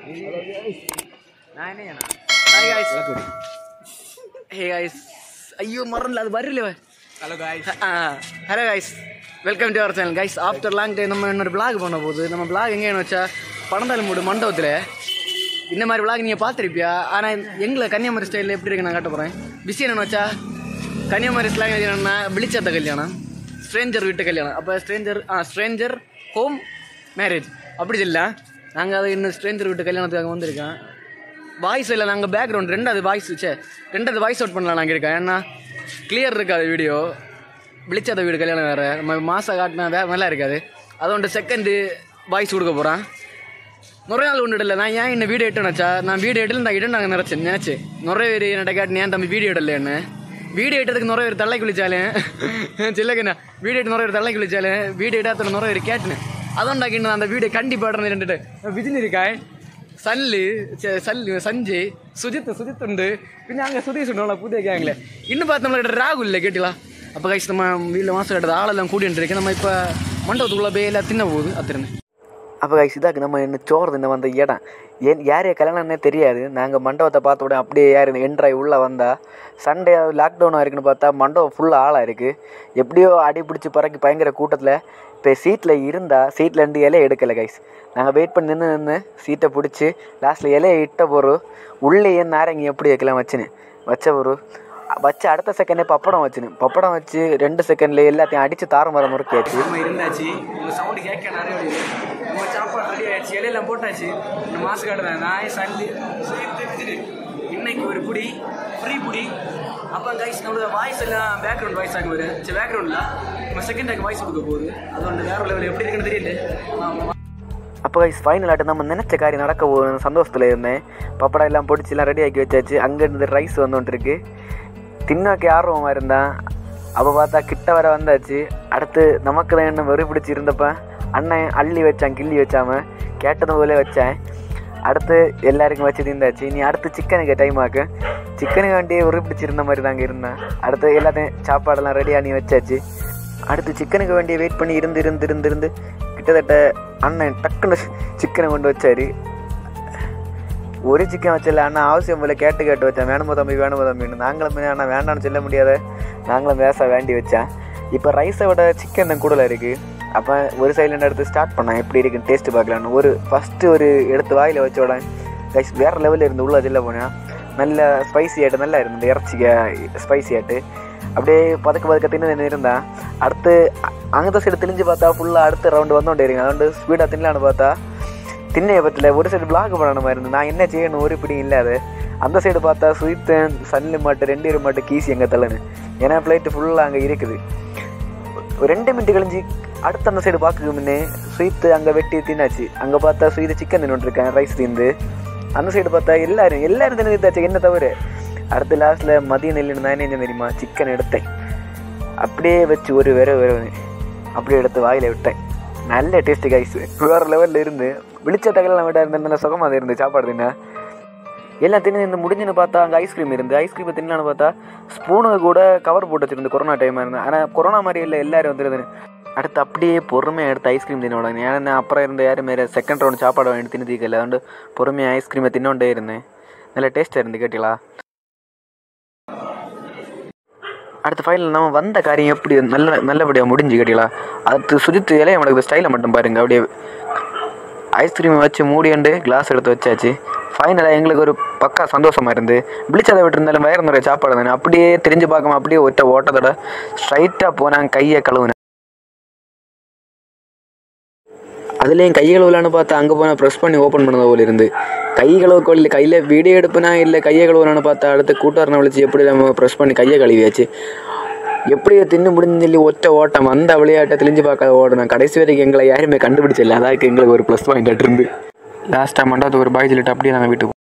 நான் என்ன hi guys hey guys ஐயோ மறந்துல அது வரல hello guys hello guys welcome to our channel guys after long time நம்ம இன்னொரு vlog பண்ண போகுது நம்ம vlog எங்கேன்னு வச்சா பணந்தாலும் மண்டபத்தில் இந்த மாதிரி vlog நீங்கள் பார்த்துருப்பியா ஆனால் எங்களை கன்னியாகுமரி ஸ்டைலில் எப்படி இருக்கு நான் காட்ட போகிறேன் விஷயம் என்னன்னு வச்சா கன்னியாகுமரி ஸ்லாங் என்னன்னா விழிச்சத்த கல்யாணம் ஸ்ட்ரேஞ்சர் வீட்டு கல்யாணம் அப்போ ஸ்ட்ரேஞ்சர் ஆ ஸ்ட்ரேஞ்சர் ஹோம் மேரேஜ் அப்படி இல்லை நாங்கள் அதை இன்னும் ஸ்ட்ரேஞ்சர் வீட்டு கல்யாணத்துக்காக வந்திருக்கேன் வாய்ஸ் இல்லை நாங்கள் பேக்ரவுண்ட் ரெண்டாவது வாய்ஸ் சே ரெண்டாவது வாய்ஸ் அவுட் பண்ணலாம் நாங்கள் இருக்கேன் ஏன்னா கிளியர் இருக்காது வீடியோ விழிச்சாத வீடு கல்யாணம் வேறு நம்ம மாதம் காட்டினா வே நல்லா இருக்காது அதோட செகண்டு வாய்ஸ் கொடுக்க போகிறேன் நிறைய நாள் ஒன்று இடல நான் ஏன் இன்னும் வீடியோ எடுத்தேன்னாச்சா நான் வீடியோ எடுல நான் இடம் நாங்கள் நினச்சேன் நினச்சி நிறைய பேர் என்னட்ட கேட்டு ஏன் தம்பி வீடியோ எடுல என்ன வீடியோ எடுத்ததுக்கு நிறைய பேர் தள்ளை குளிச்சாலே சில்லக்கண்ணா வீடியோ எடுத்து நிறைய பேர் தள்ளை குளிச்சாலே வீடியோ எடுத்துல நிறைய பேர் கேட்டேன் அதோண்டாக்கி இன்னும் அந்த வீடியோ கண்டிப்பாக இடன்னு ரெண்டுட்டு விஜினி இருக்காய் സല്ല് ചെ- സല്ല് സഞ്ജയ് സുജിത്ത് സുജിത്ത് ഉണ്ട് പിന്നെ അങ്ങനെ സുധീഷ് ഉണ്ടോ പുതിയ ഗ്യാങ്ങില് ഇന്ന് பார்த்து நம்மளோட ராகுல் இல்லை கேட்டிங்களா அப்போ கைஸ் நம்ம வீட்டில் மாதம் கேட்டது ஆளெல்லாம் கூட்டிட்டு இருக்கு நம்ம இப்போ மண்டபத்துக்குள்ளே போய் எல்லாம் தின்ன போகுது அத்திருந்து அப்போ கைஸ் இதாக்கு நம்ம என்ன சோறு தின்ன வந்த இடம் ஏன் யாரைய கல்யாணம்னே தெரியாது நாங்கள் மண்டபத்தை பார்த்த உடனே அப்படியே யார் என்ட்ராய் உள்ளே வந்தா சண்டே லாக்டவுனாக இருக்குன்னு பார்த்தா மண்டபம் ஃபுல்லாக ஆளாக இருக்குது எப்படியோ அடி பிடிச்சி பறக்கி பயங்கர கூட்டத்தில் இப்போ சீட்டில் இருந்தால் சீட்டில் இருந்து இலையை எடுக்கலை கைஸ் நாங்கள் வெயிட் பண்ணி நின்று நின்று சீட்டை பிடிச்சி லாஸ்ட்டில் இலையை இட்ட போகிறோம் உள்ளே ஏன் நாரங்கி எப்படி வைக்கலாம் வச்சுன்னு வச்ச ஒரு வச்ச அடுத்த செகண்டே பப்படம் வச்சுன்னு பப்படம் வச்சு ரெண்டு செகண்ட்ல எல்லாத்தையும் அடித்து தாறுமாற முறுக்கியாச்சு நம்ம இருந்தாச்சு உங்கள் சவுண்டு கேட்க நிறைய வருது. நம்ம சாப்பாடு ரெடி ஆயிடுச்சு இலையெல்லாம் போட்டாச்சு இந்த மாசு காட்டுறேன் நான் சல்லி இன்னைக்கு ஒரு புடி ஃப்ரீ புடி அப்போ கைஸ் நம்மளோட வாய்ஸ் எல்லாம் பேக்ரவுண்ட் வாய்ஸ் ஆக வரும் சரி பேக்ரவுண்டில் நம்ம செகண்ட் ஆக வாய்ஸ் கொடுக்க போகுது அது ஒன்று வேற லெவல் எப்படி இருக்குன்னு தெரியல ஆமா. அப்போ கைஸ் ஃபைனல் ஆட்டு நம்ம நினச்ச காரியம் நடக்க போகுதுன்னு சந்தோஷத்தில் இருந்தேன் பப்படம் எல்லாம் பொடிச்சு எல்லாம் ரெடி ஆக்கி வச்சாச்சு அங்கேருந்து ரைஸ் வந்துட்டுருக்கு தின்னாக்கி ஆர்வமாக இருந்தான் அப்போ பார்த்தா கிட்ட வர வந்தாச்சு அடுத்து நமக்கு தான் என்ன வெறி பிடிச்சி இருந்தப்ப அண்ணன் அள்ளி வச்சான் கிள்ளி வச்சாம கேட்டது போல வச்சேன் அடுத்து எல்லாருக்கும் வச்சு தீர்ந்தாச்சு நீ அடுத்து சிக்கனுக்கு டைம் ஆக்கு சிக்கனுக்கு வேண்டியே வெறி பிடிச்சிருந்த மாதிரி தாங்க இருந்தேன் அடுத்து எல்லாத்தையும் சாப்பாடெல்லாம் ரெடி பண்ணி வச்சாச்சு அடுத்து சிக்கனுக்கு வேண்டிய வெயிட் பண்ணி இருந்து இருந்து இருந்து இருந்து கிட்டத்தட்ட அண்ணன் டக்குன்னு சிக்கனை கொண்டு வச்சாரு ஒரு சிக்கன் வச்சல அண்ணா அவசியம் போல கேட்டு கேட்டு வச்சேன் வேணுமோ தம்பி வேணுமோ தம்பின்னு நாங்களும் போய் அண்ணா வேண்டாம்னு சொல்ல முடியாத நாங்களும் வேச வேண்டி வச்சேன் இப்போ ரைஸை விட சிக்கன் தான் கூடுதலாக இருக்குது அப்போ ஒரு சைடில் எடுத்து ஸ்டார்ட் பண்ணேன் எப்படி இருக்குன்னு டேஸ்ட்டு பார்க்கலான்னு ஒரு ஃபஸ்ட்டு ஒரு எடுத்து வாயில் வச்ச உடனே ரைஸ் வேறு லெவலில் இருந்து உள்ள அதில் போனேன் நல்ல ஸ்பைசி ஆட்டு நல்லா இருந்தது இறச்சிக்க ஸ்பைசி ஆட்டு அப்படியே பதக்க பதக்க தின்னு இருந்தேன் அடுத்து அங்கே சைடு திணிஞ்சு பார்த்தா ஃபுல்லாக அடுத்த ரவுண்டு வந்தோண்டே இருங்க அதுകൊണ്ട് ஸ்பீடாக தின்னலான்னு பார்த்தா திண்ணையை பற்றில ஒரு சைடு பிளாக் பண்ண மாதிரி இருந்தது நான் என்ன செய்யணும் ஒரு இப்படி இல்லாது அந்த சைடு பார்த்தா சுயித்தன் சல்லு மாட்டு ரெண்டு இரு மாட்டு கீசி எங்கள் தலைன்னு ஏன்னா ஃப்ளைட்டு ஃபுல்லாக அங்கே இருக்குது ஒரு ரெண்டு மினிட் கழிஞ்சு அடுத்த அந்த சைடு பார்க்க முன்னே சுயித்து அங்கே வெட்டி தின்னாச்சு அங்கே பார்த்தா சுயித்து சிக்கன் தின்னுட்டுருக்கேன் ரைஸ் திந்து அந்த சைடு பார்த்தா எல்லாரும் எல்லாரும் தின்னு என்ன தவிர அடுத்து லாஸ்ட்டில் மதிய நெல்லுன்னு தான் என்ன தெரியுமா சிக்கன் எடுத்தேன் அப்படியே வச்சு ஒரு விர விரவு அப்படியே எடுத்து வாயில் விட்டேன் நல்ல டேஸ்ட்டு கைஸ் வேறு லெவலில் இருந்து விழிச்ச தகவலாம் விட இருந்த நல்ல சுகமாக இருந்து சாப்பாடு தின்ன எல்லாம் தின்னு இந்த முடிஞ்சுன்னு பார்த்தா அங்கே ஐஸ்கிரீம் இருந்து ஐஸ்கிரீம் தின்னலான்னு பார்த்தா ஸ்பூனுக்கு கூட கவர் போட்டு வச்சிருந்து கொரோனா டைமாக இருந்தது ஆனால் கொரோனா மாதிரி இல்லை எல்லாரும் வந்துருதுன்னு அடுத்து அப்படியே பொறுமையாக எடுத்து ஐஸ்கிரீம் தின்ன உடனே ஏன்னா அப்புறம் இருந்த யாரும் மாரி செகண்ட் ரவுண்ட் சாப்பாடு வாங்கி தின்னு தீக்கல அதுകൊണ്ട് பொறுமையாக ஐஸ்கிரீமை தின்னோண்டே இருந்தேன் நல்ல டேஸ்ட்டாக இருந்து கேட்டீங்களா அடுத்த ஃபைனல் நம்ம வந்த காரியம் எப்படி நல்ல நல்லபடியாக முடிஞ்சு கேட்டீங்களா அடுத்து சுஜித் இலையை எனக்கு ஸ்டைலை மட்டும் பாருங்க அப்படியே ஐஸ்கிரீம் வச்சு மூடியாண்டு கிளாஸ் எடுத்து வச்சாச்சு ஃபைனலாக எங்களுக்கு ஒரு பக்கா சந்தோஷமாக இருந்து பிளிச்சதை விட்டுருந்தாலும் வயிறு நிறைய சாப்பாடு தானே அப்படியே தெரிஞ்சு பார்க்காம அப்படியே ஒற்ற ஓட்டத்தோட ஸ்ட்ரைட்டாக போனாங்க கையை கழுவுனேன் அதுலேயும் கை கழுவலான்னு பார்த்தா அங்கே போனால் ப்ரெஸ் பண்ணி ஓப்பன் பண்ணத போல இருந்து கை கழுவ கோழியில் கையில் வீடியோ எடுப்புனா இல்லை கையை கழுவலான்னு பார்த்தா அடுத்து கூட்டாரனை விழிச்சு எப்படி நம்ம ப்ரெஸ் பண்ணி கையை கழுவியாச்சு எப்படியோ தின்னு முடிஞ்சு சொல்லி ஒற்ற ஓட்டம் அந்த விளையாட்டை தெளிஞ்சு பார்க்காத ஓடணும் கடைசி வரைக்கும் எங்களை யாருமே கண்டுபிடிச்சிடல அதாக்கு எங்களுக்கு ஒரு ப்ளஸ் பாயிண்ட் இருந்து லாஸ்ட்டாக மண்டபத்துக்கு ஒரு பாய் சொல்லிட்டு அப்படியே நாங்கள் வீட்டுக்கு